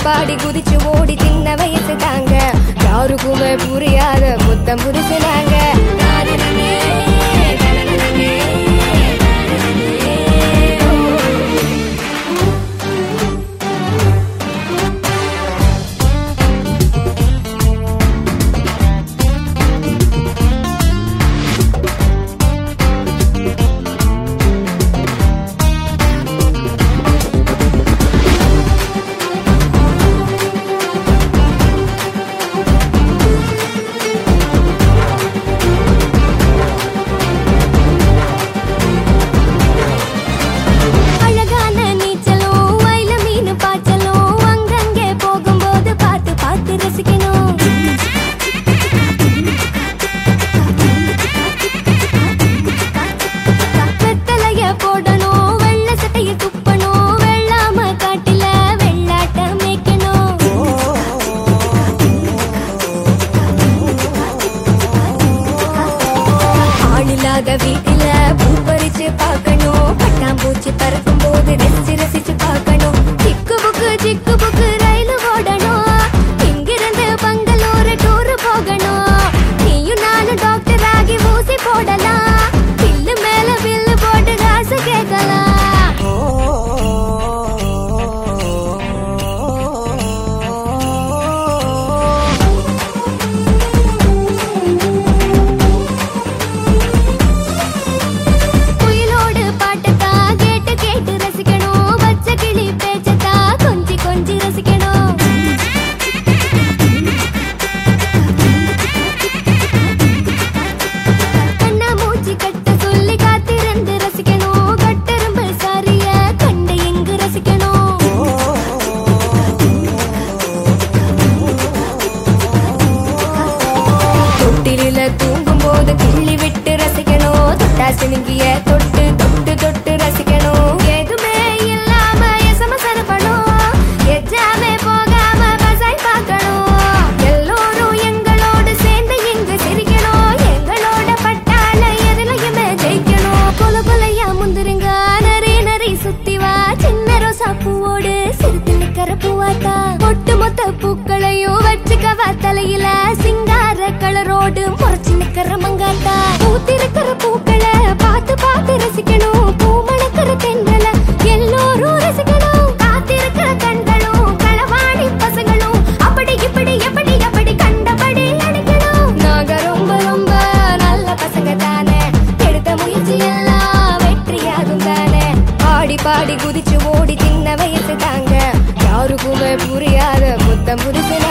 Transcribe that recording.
பாடி குதிச்சு ஓடி சின்ன வயசு தாங்க யாருக்குமே புரியாத புத்தம் புரிசு நாங்க நானே, நானே, அழகான நீச்சலும் வயல மீன் பாய்ச்சலும் அங்கங்கே போகும்போது பார்த்து பார்த்து ரசிக்கணும் வெத்தலைய போடணும் வெள்ள சட்டைய துப்பணும் வெள்ளாம காட்டுல வெள்ளாட்ட மேய்க்கணும் ஆளில்லாத வீட்டுல பூ பறிச்சு பார்க்கணும் பட்டாம்பூச்சி பறக்கும் போது ரசிச்சு ரசிச்சு பார்க்கணும் சிக்கு புக்கு சிக்கு புக்கு ரயில் ஓடணும் இங்கிருந்து பங்களூரு டூர் போகணும் நீயும் நானும் டாக்டர் ஆகி ஊசி போடலாம் பில்லு மேல பில்லு போட்டு காசு கேட்கலாம் குயிலோடு பாட்டத்தா கேட்டு கேட்டு ரசிக்கணும் பச்சை கிளி பேச்சத்தா கொஞ்சி கொஞ்சி ரசிக்கணும் கண்ணா மூச்சு கட்ட சொல்லி காத்திருந்து ரசிக்கணும் கட்டெரும்பு சாரிய கண்டு எங்கு ரசிக்கணும் தொட்டிலில தூங்கும் போது கிள்ளி விட்டு ரசிக்கணும் தொட்டா சினுங்கிய தொட்டு தொட்டு தொட்டு ரசிக்கணும் எதுவுமே இல்லாம எசமசன பண்ணும் எஜாமே போகாம பசாய் பார்க்கணும் எல்லோரும் எங்களோடு சேர்ந்து இங்கு சிரிக்கணும் எங்களோட பட்டாள எதுலையுமே ஜெயிக்கணும் கொல கொலையா முந்திருங்க நரி நரி சுத்தி வா சின்ன ரோசா பூவோடு சிரித்து நிக்கிற பூவாத்தா ஒட்டு மொத்த பூக்களையும் வச்சுக்கவா தலையில சிங்கார கலரோடு முறைச்சு நிக்கிற மங்காத்தா பூத்திருக்கிற பூக்களை பார்த்து பார்த்து ரசிக்கணும் பூ மணக்கிற தென்றல எல்லோரும் ரசிக்கணும் காத்திருக்கிற கண்களும் களவாணி பசங்களும் அப்படி இப்படி எப்படி எப்படி கண்டபடி அடிக்கணும் நாங்க ரொம்ப ரொம்ப நல்ல பசங்க தானே எடுத்த முயற்சி எல்லாம் வெற்றியாகும் தானே பாடி பாடி குதிச்சு ஓடி சின்ன வயசு தாங்க யாருக்குமே புரியாத புத்தம் புரிசு